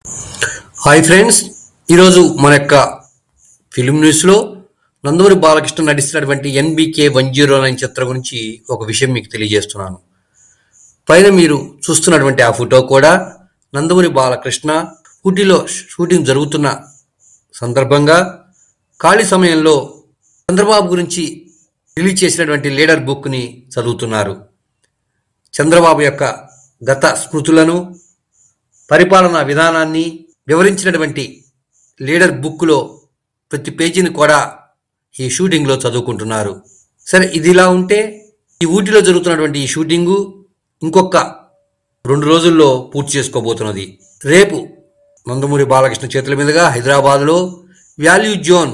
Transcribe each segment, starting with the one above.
hi friends ఈరోజు మన యొక్క ఫిలిం న్యూస్లో నందమూరి బాలకృష్ణ నటిస్తున్నటువంటి ఎన్బికే వన్ జీరో నైన్ చిత్రం గురించి ఒక విషయం మీకు తెలియజేస్తున్నాను పైన మీరు చూస్తున్నటువంటి ఆ ఫోటో కూడా నందమూరి బాలకృష్ణ ఊటీలో షూటింగ్ జరుగుతున్న సందర్భంగా ఖాళీ సమయంలో చంద్రబాబు గురించి రిలీజ్ చేసినటువంటి లీడర్ బుక్ని చదువుతున్నారు చంద్రబాబు యొక్క గత స్మృతులను పరిపాలనా విధానాన్ని వివరించినటువంటి లీడర్ బుక్లో ప్రతి పేజీని కూడా ఈ షూటింగ్లో చదువుకుంటున్నారు సరే ఇది ఇలా ఉంటే ఈ ఊటీలో జరుగుతున్నటువంటి ఈ షూటింగు ఇంకొక రెండు రోజుల్లో పూర్తి చేసుకోబోతున్నది రేపు నందమూరి బాలకృష్ణ చేతుల మీదుగా హైదరాబాద్లో value zone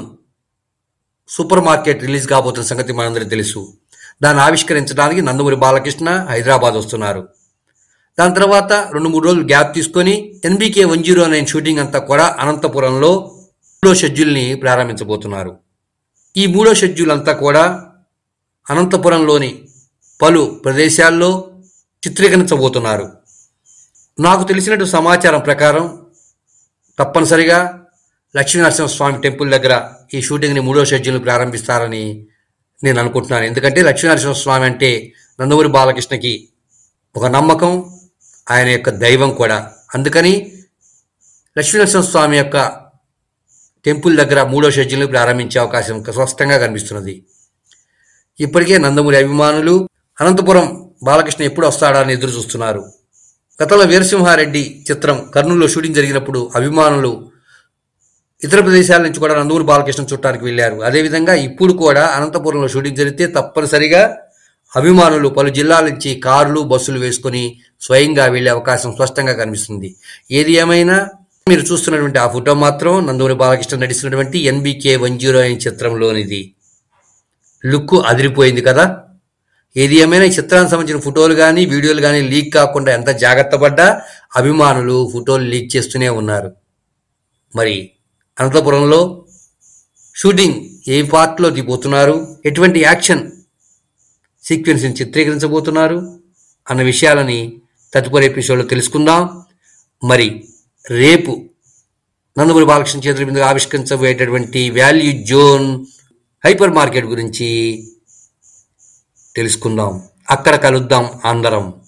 super market release కాబోతున్న సంగతి మనందరికీ తెలుసు దాన్ని ఆవిష్కరించడానికి నందమూరి బాలకృష్ణ హైదరాబాద్ వస్తున్నారు దాని తర్వాత రెండు మూడు రోజులు గ్యాప్ తీసుకొని NBK one zero nine shooting అంతా కూడా అనంతపురంలో మూడో షెడ్యూల్ని ప్రారంభించబోతున్నారు ఈ మూడో షెడ్యూల్ అంతా కూడా అనంతపురంలోని పలు ప్రదేశాల్లో చిత్రీకరించబోతున్నారు నాకు తెలిసినట్టు సమాచారం ప్రకారం తప్పనిసరిగా లక్ష్మీనరసింహస్వామి టెంపుల్ దగ్గర ఈ షూటింగ్ని మూడో షెడ్యూల్ని ప్రారంభిస్తారని నేను అనుకుంటున్నాను ఎందుకంటే లక్ష్మీనరసింహస్వామి అంటే నందమూరి బాలకృష్ణకి ఒక నమ్మకం ఆయన యొక్క దైవం కూడా అందుకని లక్ష్మీనరసింహస్వామి యొక్క టెంపుల్ దగ్గర మూడో షెడ్యూల్ని ప్రారంభించే అవకాశం స్పష్టంగా కనిపిస్తున్నది ఇప్పటికే నందమూరి అభిమానులు అనంతపురం బాలకృష్ణ ఎప్పుడు వస్తాడా అని ఎదురు చూస్తున్నారు గతంలో వీరసింహారెడ్డి చిత్రం కర్నూలులో షూటింగ్ జరిగినప్పుడు అభిమానులు ఇతర ప్రదేశాల నుంచి కూడా నందమూరి బాలకృష్ణ చూడటానికి వెళ్ళారు అదేవిధంగా ఇప్పుడు కూడా అనంతపురంలో షూటింగ్ జరిగితే తప్పనిసరిగా అభిమానులు పలు జిల్లాల నుంచి కార్లు బస్సులు వేసుకొని స్వయంగా వెళ్లే అవకాశం స్పష్టంగా కనిపిస్తుంది ఏది ఏమైనా మీరు చూస్తున్నటువంటి ఆ ఫోటో మాత్రం నందమూరి బాలకృష్ణ నటిస్తున్నటువంటి ఎన్బికే వన్ జీరో నైన్ చిత్రంలోనిది లుక్ అదిరిపోయింది కదా ఏది ఏమైనా ఈ చిత్రానికి సంబంధించిన ఫోటోలు కానీ వీడియోలు కానీ లీక్ కాకుండా ఎంత జాగ్రత్త పడ్డా అభిమానులు ఫోటోలు లీక్ చేస్తూనే ఉన్నారు మరి అనంతపురంలో షూటింగ్ ఏ పార్ట్లో దిగిపోతున్నారు ఎటువంటి యాక్షన్ సీక్వెన్స్ని చిత్రీకరించబోతున్నారు అన్న విషయాలని తదుపరి ఎపిసోడ్లో తెలుసుకుందాం మరి రేపు నందమూరి బాలకృష్ణ చేతుల మీద ఆవిష్కరించబోయేటటువంటి వాల్యూ జోన్ హైపర్ మార్కెట్ గురించి తెలుసుకుందాం అక్కడ కలుద్దాం అందరం